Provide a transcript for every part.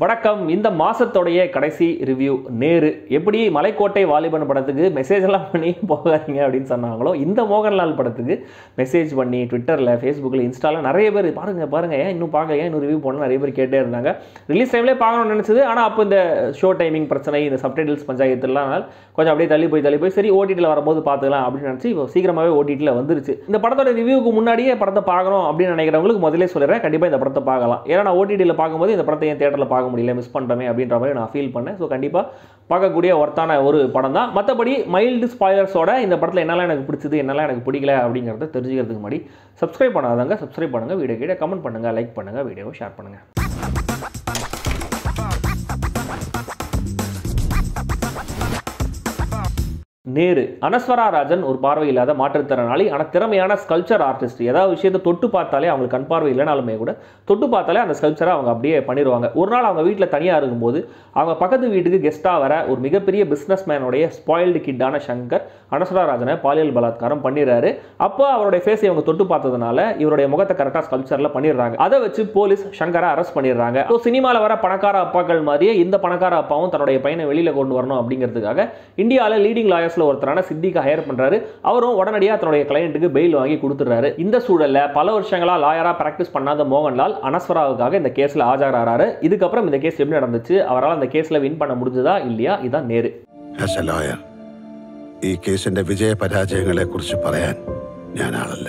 வணக்கம் இந்த மாசத்தோடைய கடைசி ரிவ்யூ நேரு எப்படி மலைக்கோட்டை வாலிபன் படத்துக்கு மெசேஜ் எல்லாம் பண்ணி போகாதீங்க அப்படின்னு சொன்னாங்களோ இந்த மோகன்லால் படத்துக்கு மெசேஜ் பண்ணி ட்விட்டரில் ஃபேஸ்புக்கில் இன்ஸ்டாவில் நிறைய பேர் பாருங்க பாருங்க ஏன் இன்னும் பார்க்கல ஏன் இன்னும் ரிவ்யூ பண்ண நிறைய பேர் கேட்டே இருந்தாங்க ரிலீஸ் டைம்லேயே பார்க்கணும்னு நினச்சது ஆனால் அப்போ இந்த ஷோ டைமிங் பிரச்சனை இந்த சப்டைட்டில்ஸ் பஞ்சாயத்துலாம் கொஞ்சம் அப்படியே தள்ளி போய் தள்ளி போய் சரி ஓடிடியில் வரும்போது பார்த்துக்கலாம் அப்படின்னு நினச்சி இப்போ சீக்கிரமாகவே ஓடிடியில் வந்துருச்சு இந்த படத்தோட ரிவ்யூக்கு முன்னாடியே படத்தை பார்க்கணும் அப்படின்னு நினைக்கிறவங்களுக்கு முதல்ல சொல்லிடுறேன் கண்டிப்பாக இந்த படத்தை பார்க்கலாம் ஏன்னா நான் ஓடிடியில் பார்க்கும்போது இந்த படத்தை என் தேட்டரில் பார்க்க முடியல மிஸ் பண்ணிட்டோமே அப்படின்ற மாதிரி நான் ஃபீல் பண்ணேன் ஸோ கண்டிப்பாக பார்க்கக்கூடிய ஒர்த்தான ஒரு படம் தான் மற்றபடி மைல்டு ஸ்பாய்லர்ஸோட இந்த படத்தில் என்னெல்லாம் எனக்கு பிடிச்சது என்னெல்லாம் எனக்கு பிடிக்கல அப்படிங்கிறத தெரிஞ்சுக்கிறதுக்கு முன்னாடி சப்ஸ்கிரைப் பண்ணாதவங்க சப்ஸ்கிரைப் பண்ணுங்கள் வீடியோ கீழே கமெண்ட் பண்ணுங்கள் லைக் பண்ணுங்கள் வீடியோவை ஷேர் பண்ணுங்கள் நேரு அனஸ்வரா ராஜன் ஒரு பார்வை இல்லாத மாற்றுத்திறனாளி ஆனால் திறமையான ஸ்கல்ச்சர் ஆர்டிஸ்ட் ஏதாவது விஷயத்தை தொட்டு பார்த்தாலே அவங்களுக்கு கண் பார்வை இல்லைனாலுமே கூட தொட்டு பார்த்தாலே அந்த ஸ்கல்ச்சரை அவங்க அப்படியே பண்ணிடுவாங்க ஒரு நாள் அவங்க வீட்டில் தனியாக இருக்கும்போது அவங்க பக்கத்து வீட்டுக்கு கெஸ்ட்டாக வர ஒரு மிகப்பெரிய பிஸ்னஸ் மேனுடைய ஸ்பாயில்டு கிட்டான சங்கர் அனஸ்வரா ராஜனை பாலியல் பலாத்காரம் பண்ணிடுறாரு அப்போ அவருடைய ஃபேஸை அவங்க தொட்டு பார்த்ததுனால இவருடைய முகத்தை கரெக்டாக ஸ்கல்ச்சரில் பண்ணிடுறாங்க அதை வச்சு போலீஸ் சங்கரை அரெஸ்ட் பண்ணிடுறாங்க ஸோ சினிமாவில் வர பணக்கார அப்பாக்கள் மாதிரியே இந்த பணக்கார அப்பாவும் தன்னுடைய பையனை வெளியில் கொண்டு வரணும் அப்படிங்கிறதுக்காக இந்தியாவில் லீடிங் லாயர்ஸில் ஒருத்தரான சித்திகா ஹையர் பண்ணுறாரு அவரும் உடனடியாக தன்னுடைய கிளையண்ட்டுக்கு பெயில் வாங்கி கொடுத்துட்றாரு இந்த சூழலில் பல வருஷங்களா லாயராக ப்ராக்டிஸ் பண்ணாத மோகன்லால் அனஸ்வராவுக்காக இந்த கேஸில் ஆஜராகிறாரு இதுக்கப்புறம் இந்த கேஸ் எப்படி நடந்துச்சு அவரால் அந்த கேஸில் வின் பண்ண முடிஞ்சதா இல்லையா இதான் நேரு ആസ് എ ലോയർ ഈ കേസിന്റെ വിജയ പരാജയങ്ങളെ കുറിച്ച് പറയാൻ ഞാൻ ആളല്ല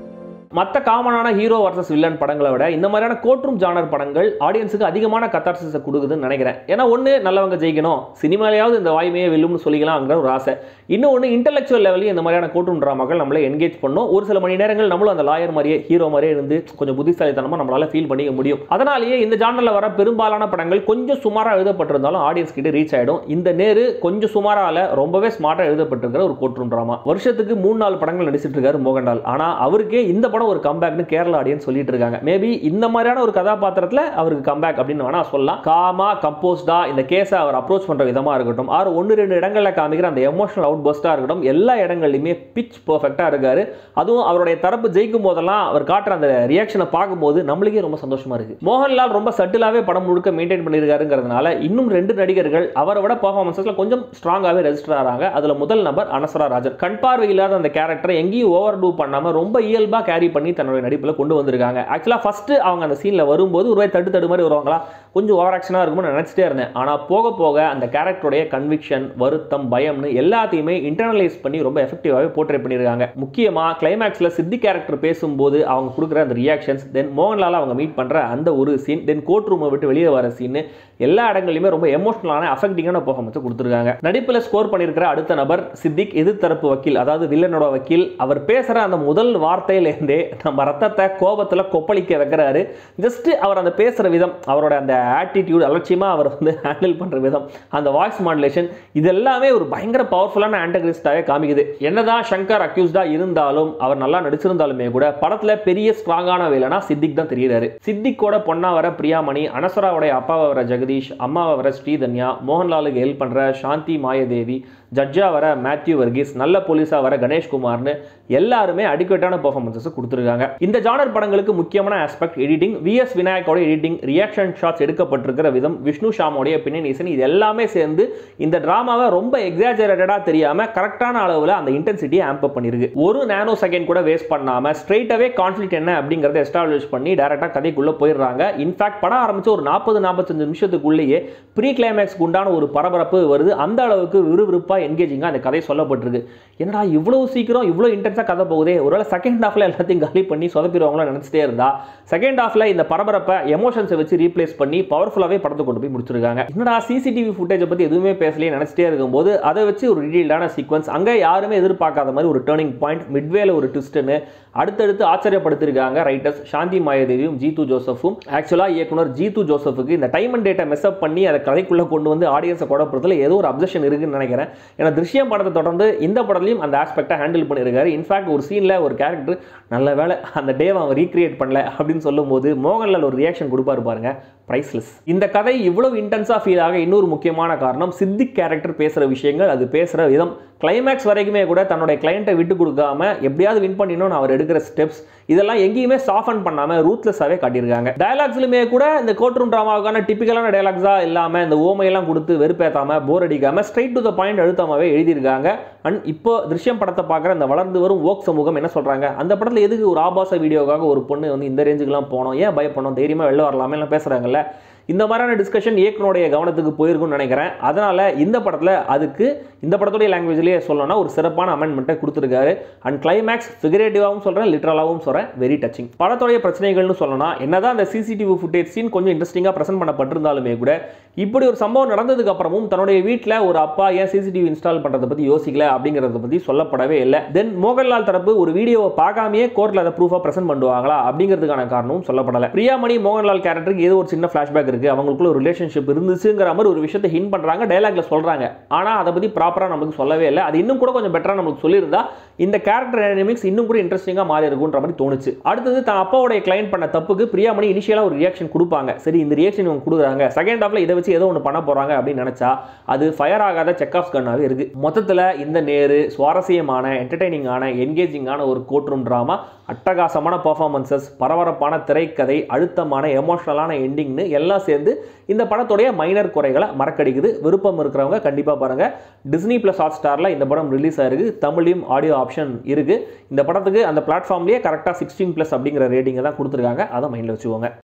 மற்ற காமனான ஹீரோ வர்சஸ் வில்லன் படங்களை விட இந்த மாதிரியான கோட்ரூம் ஜானர் படங்கள் ஆடியன்ஸுக்கு அதிகமான கத்தார்சிஸை கொடுக்குதுன்னு நினைக்கிறேன் ஏன்னா ஒன்று நல்லவங்க ஜெயிக்கணும் சினிமாலையாவது இந்த வாய்மையை வெல்லும்னு சொல்லிக்கலாம்ங்கிற ஒரு ஆசை இன்னொன்று இன்டெலெக்சுவல் லெவலையும் இந்த மாதிரியான கோட்ரூம் ட்ராமாக்கள் நம்மளை என்கேஜ் பண்ணும் ஒரு சில மணி நேரங்கள் நம்மளும் அந்த லாயர் மாதிரியே ஹீரோ மாதிரியே இருந்து கொஞ்சம் புத்திசாலித்தனமாக நம்மளால ஃபீல் பண்ணிக்க முடியும் அதனாலேயே இந்த ஜானரில் வர பெரும்பாலான படங்கள் கொஞ்சம் சுமாராக எழுதப்பட்டிருந்தாலும் ஆடியன்ஸ் கிட்ட ரீச் ஆகிடும் இந்த நேரு கொஞ்சம் சுமாரால ரொம்பவே ஸ்மார்ட்டாக எழுதப்பட்டிருக்கிற ஒரு கோட்ரூம் ட்ராமா வருஷத்துக்கு மூணு நாலு படங்கள் நடிச்சிட்டு இருக்காரு மோகன்லால் ஆனால் அவருக்கே இந்த படம் ஒரு கம்பேக்னு கேரளா ஆடியன்ஸ் சொல்லிட்டு இருக்காங்க மேபி இந்த மாதிரியான ஒரு கதாபாத்திரத்தில் அவருக்கு கம்பேக் அப்படின்னு வேணா சொல்லலாம் காமா கம்போஸ்டா இந்த கேஸை அவர் அப்ரோச் பண்ற விதமா இருக்கட்டும் ஆறு ஒன்று ரெண்டு இடங்களில் காமிக்கிற அந்த எமோஷனல் அவுட் பஸ்டா இருக்கட்டும் எல்லா இடங்கள்லையுமே பிச் பர்ஃபெக்டா இருக்காரு அதுவும் அவருடைய தரப்பு ஜெயிக்கும் போதெல்லாம் அவர் காட்டுற அந்த ரியாக்ஷனை பார்க்கும்போது நம்மளுக்கே ரொம்ப சந்தோஷமா இருக்கு மோகன்லால் ரொம்ப சட்டிலாவே படம் முழுக்க மெயின்டைன் பண்ணியிருக்காருங்கிறதுனால இன்னும் ரெண்டு நடிகர்கள் அவரை விட பர்ஃபார்மன்ஸஸ்ல கொஞ்சம் ஸ்ட்ராங்காகவே ரெஜிஸ்டர் ஆகிறாங்க அதுல முதல் நபர் அனஸ்வரா ராஜன் கண் பார்வை இல்லாத அந்த கேரக்டரை எங்கேயும் ஓவர் டூ பண்ணாம ரொம்ப இயல்பா கேரி பண்ணி தன்னுடைய நடிப்பில் கொண்டு வந்திருக்காங்க ஆக்சுவலாக ஃபர்ஸ்ட் அவங்க அந்த சீனில் வரும்போது ஒரு வாய் தட்டு தடு மாதிரி வருவாங்களா கொஞ்சம் ஓவர் ஆக்ஷனாக இருக்கும்னு நினச்சிட்டே இருந்தேன் ஆனால் போக போக அந்த கேரக்டருடைய கன்விக்ஷன் வருத்தம் பயம்னு எல்லாத்தையுமே இன்டர்னலைஸ் பண்ணி ரொம்ப எஃபெக்டிவாகவே போர்ட்ரேட் பண்ணியிருக்காங்க முக்கியமாக கிளைமேக்ஸில் சித்தி கேரக்டர் பேசும்போது அவங்க கொடுக்குற அந்த ரியாக்ஷன்ஸ் தென் மோகன்லால் அவங்க மீட் பண்ணுற அந்த ஒரு சீன் தென் கோர்ட் ரூமை விட்டு வெளியே வர சீன் எல்லா இடங்களையுமே ரொம்ப எமோஷனலான அஃபெக்டிங்கான பெர்ஃபார்மன்ஸ் கொடுத்துருக்காங்க நடிப்பில் ஸ்கோர் பண்ணியிருக்கிற அடுத்த நபர் சித்திக் எதிர்த்தரப்பு வக்கீல் அதாவது வில்லனோட வக்கீல் அவர் பேசுகிற அந்த முதல் வார்த்தையிலேருந்தே நம்ம ரத்தத்தை கோபத்தில் கொப்பளிக்க வைக்கிறாரு ஜஸ்ட் அவர் அந்த பேசுகிற விதம் அவரோட அந்த ஆட்டிடியூட் அலட்சியமாக அவர் வந்து ஹேண்டில் பண்ணுற விதம் அந்த வாய்ஸ் மாடுலேஷன் இது எல்லாமே ஒரு பயங்கர பவர்ஃபுல்லான ஆண்டகனிஸ்டாகவே காமிக்குது என்னதான் சங்கர் அக்யூஸ்டாக இருந்தாலும் அவர் நல்லா நடிச்சிருந்தாலுமே கூட படத்தில் பெரிய ஸ்ட்ராங்கான வேலைனா சித்திக் தான் தெரியுறாரு சித்திக்கோட பொண்ணா வர பிரியாமணி அனஸ்வராவுடைய அப்பாவை வர ஜெகதீஷ் அம்மாவை வர ஸ்ரீதன்யா மோகன்லாலுக்கு ஹெல்ப் பண்ணுற சாந்தி மாயதேவி ஜட்ஜா வர மேத்யூ வர்கீஸ் நல்ல போலீஸா வர கணேஷ்குமார்னு எல்லாருமே அடிக்குவேட்டான பெர்ஃபார்மன்சஸ் கொடுத்துருக்காங்க இந்த ஜானர் படங்களுக்கு முக்கியமான ஆஸ்பெக்ட் எடிட்டிங் விஎஸ் விநாயக்கோட எடிட்டிங் ரியாக்ஷன் ஷாட்ஸ் எடுக்கப்பட்டிருக்கிற விதம் விஷ்ணு ஷாமோடைய பின்னணி இசை இது எல்லாமே சேர்ந்து இந்த டிராமாவை ரொம்ப எக்ஸாஜரேட்டடாக தெரியாம கரெக்டான அளவில் அந்த இன்டென்சிட்டியை ஆம்ப் அப் பண்ணிருக்கு ஒரு நானோ செகண்ட் கூட வேஸ்ட் பண்ணாம ஸ்ட்ரெயிட்டாவே கான்ஃபிளிக் என்ன அப்படிங்கறத எஸ்டாப்ளிஷ் பண்ணி டேரக்டாக கதைக்குள்ள போயிடுறாங்க இன்ஃபேக்ட் படம் ஆரம்பிச்சு ஒரு நாற்பது நாற்பத்தஞ்சு நிமிஷத்துக்குள்ளேயே ப்ரீ கிளைமேக்ஸ்க்கு உண்டான ஒரு பரபரப்பு வருது அந்த அளவுக்கு விறுவிறுப்பாக என்கேஜிங்காக அந்த கதை சொல்லப்பட்டிருக்கு என்னடா இவ்வளவு சீக்கிரம் இவ்வளோ இன்டென்ஸாக கதை போகுதே ஒருவேளை செகண்ட் ஹாஃப்ல எல்லாத்தையும் காலி பண்ணி சொதப்பிடுவாங்களோ நினச்சிட்டே இருந்தா செகண்ட் ஹாஃப்ல இந்த பரபரப்பை எமோஷன்ஸை வச்சு ரீப்ளேஸ் பண்ணி பவர்ஃபுல்லாகவே படத்தை கொண்டு போய் முடிச்சிருக்காங்க என்னடா சிசிடிவி ஃபுட்டேஜை பற்றி எதுவுமே பேசலையே நினச்சிட்டே இருக்கும்போது அதை வச்சு ஒரு டீடெயில்டான சீக்வன்ஸ் அங்கே யாருமே எதிர்பார்க்காத மாதிரி ஒரு டேர்னிங் பாயிண்ட் மிட்வேல ஒரு ட்விஸ்ட்னு அடுத்தடுத்து ஆச்சரியப்படுத்திருக்காங்க ரைட்டர்ஸ் சாந்தி மாயதேவியும் ஜீத்து ஜோசஃபும் ஆக்சுவலாக இயக்குனர் ஜீத்து ஜோசஃபுக்கு இந்த டைம் அண்ட் டேட்டை மெஸ்அப் பண்ணி அதை கதைக்குள்ளே கொண்டு வந்து ஆடியன்ஸை குழப்பறதுல ஏதோ ஒரு அப்சஷன் இருக்குன்னு நினைக்கிறேன் ஏன்னா திருஷ்யம் படத்தை தொடர்ந்து இந்த படத்துலையும் அந்த ஆஸ்பெக்டை ஹேண்டில் பண்ணியிருக்காரு இன்ஃபேக்ட் ஒரு சீனில் ஒரு கேரக்டர் நல்ல வேலை அந்த டேவை அவன் ரீக்ரியேட் பண்ணல அப்படின்னு சொல்லும்போது மோகன்லால் ஒரு ரியாக்ஷன் கொடுப்பாரு பாருங்க ப்ரைஸ்லெஸ் இந்த கதை இவ்வளவு இன்டென்ஸாக ஃபீல் ஆக இன்னொரு முக்கியமான காரணம் சித்திக் கேரக்டர் பேசுகிற விஷயங்கள் அது பேசுகிற விதம் கிளைமேக்ஸ் வரைக்குமே கூட தன்னுடைய கிளையண்ட்டை விட்டு கொடுக்காம எப்படியாவது வின் பண்ணிடணும்னு அவர் எடுக்கிற ஸ்டெப்ஸ் இதெல்லாம் எங்கேயுமே சாஃபன் பண்ணாமல் ரூத்லெஸ்ஸாகவே காட்டியிருக்காங்க டயலாக்ஸ்லுமே கூட இந்த கோர்ட் ரூம் ட்ராமாவுக்கான டிப்பிக்கலான டயலாக்ஸாக இல்லாமல் இந்த ஓமையெல்லாம் கொடுத்து வெறுப்பேற்றாமல் போர் அடிக்காமல் ஸ்ட்ரைட் டு த பாயிண்ட் அழுத்தமாகவே எழுதியிருக்காங்க அண்ட் இப்போ திருஷ்யம் படத்தை பார்க்குற இந்த வளர்ந்து வரும் ஓக் சமூகம் என்ன சொல்கிறாங்க அந்த படத்தில் எதுக்கு ஒரு ஆபாச வீடியோக்காக ஒரு பொண்ணு வந்து இந்த ரேஞ்சுக்குலாம் போனோம் ஏன் பயப்படணும் தைரியமாக வெளில வரலாமே எல்லாம் பேசுகிறாங்கல்ல இந்த மாதிரியான டிஸ்கஷன் இயக்குனருடைய கவனத்துக்கு போயிருக்கும்னு நினைக்கிறேன் அதனால் இந்த படத்தில் அதுக்கு இந்த படத்துடைய லாங்குவேஜ்லேயே சொல்லணும்னா ஒரு சிறப்பான அமெண்ட்மெண்ட்டை கொடுத்துருக்காரு அண்ட் கிளைமேக்ஸ் ஃபிகரேட்டிவாகவும் சொல்கிறேன் லிட்ரலாகவும் சொல்கிறேன் வெரி டச்சிங் படத்துடைய பிரச்சனைகள்னு சொல்லணும் என்னதான் அந்த சிசிடிவி ஃபுட்டேஜ் சீன் கொஞ்சம் இன்ட்ரெஸ்டிங்காக ப்ரெசென்ட் பண்ணப்பட்டிருந்தாலுமே கூட இப்படி ஒரு சம்பவம் நடந்ததுக்கு அப்புறமும் தன்னுடைய வீட்டில் ஒரு அப்பா ஏன் சிசிடிவி இன்ஸ்டால் பண்ணுறதை பற்றி யோசிக்கல அப்படிங்கிறத பற்றி சொல்லப்படவே இல்லை தென் மோகன்லால் தரப்பு ஒரு வீடியோவை பார்க்காமயே கோர்ட்டில் அதை ப்ரூஃபாக ப்ரெசென்ட் பண்ணுவாங்களா அப்படிங்கிறதுக்கான காரணமும் சொல்லப்படலை பிரியாமணி மோகன்லால் கேரக்டருக்கு ஏதோ ஒரு சின்ன ஃப்ளாஷ்பேக் இருக்கு அவங்களுக்குள்ள ஒரு ரிலேஷன்ஷிப் இருந்துச்சுங்கிற மாதிரி ஒரு விஷயத்தை ஹின் பண்றாங்க டைலாக்ல சொல்றாங்க ஆனா அதை பத்தி ப்ராப்பரா நமக்கு சொல்லவே இல்லை அது இன்னும் கூட கொஞ்சம் பெட்டரா நமக்கு சொல்லியிருந்தா இந்த கேரக்டர் டைனமிக்ஸ் இன்னும் கூட இன்ட்ரெஸ்டிங்கா மாறி இருக்குன்ற மாதிரி தோணுச்சு அடுத்தது தான் அப்பாவுடைய கிளைண்ட் பண்ண தப்புக்கு பிரியாமணி இனிஷியலா ஒரு ரியாக்ஷன் கொடுப்பாங்க சரி இந்த ரியாக்ஷன் இவங்க கொடுக்குறாங்க செகண்ட் ஹாஃப்ல இதை வச்சு ஏதோ ஒன்று பண்ண போறாங்க அப்படின்னு நினைச்சா அது ஃபயர் ஆகாத செக் ஆஃப் கன்னாவே இருக்கு மொத்தத்தில் இந்த நேரு சுவாரஸ்யமான என்டர்டைனிங்கான என்கேஜிங்கான ஒரு கோர்ட் ரூம் ட்ராமா அட்டகாசமான பர்ஃபார்மன்சஸ் பரபரப்பான திரைக்கதை அழுத்தமான எமோஷனலான எண்டிங்னு எல்லாம் சேர்ந்து இந்த படத்துடைய மைனர் குறைகளை மறக்கடிக்குது விருப்பம் இருக்கிறவங்க கண்டிப்பாக பாருங்க டிஸ்னி ப்ளஸ் ஹாட் ஸ்டாரில் இந்த படம் ரிலீஸ் ஆயிருக்கு தமிழ்லையும் ஆடியோ ஆப்ஷன் இருக்கு இந்த படத்துக்கு அந்த பிளாட்ஃபார்ம்லேயே கரெக்டாக சிக்ஸ்டீன் ப்ளஸ் அப்படிங்கிற ரேட்டிங்கை தான் கொடுத்துருக்காங்க அதை மைண்டில் வச்சுக்கோங்க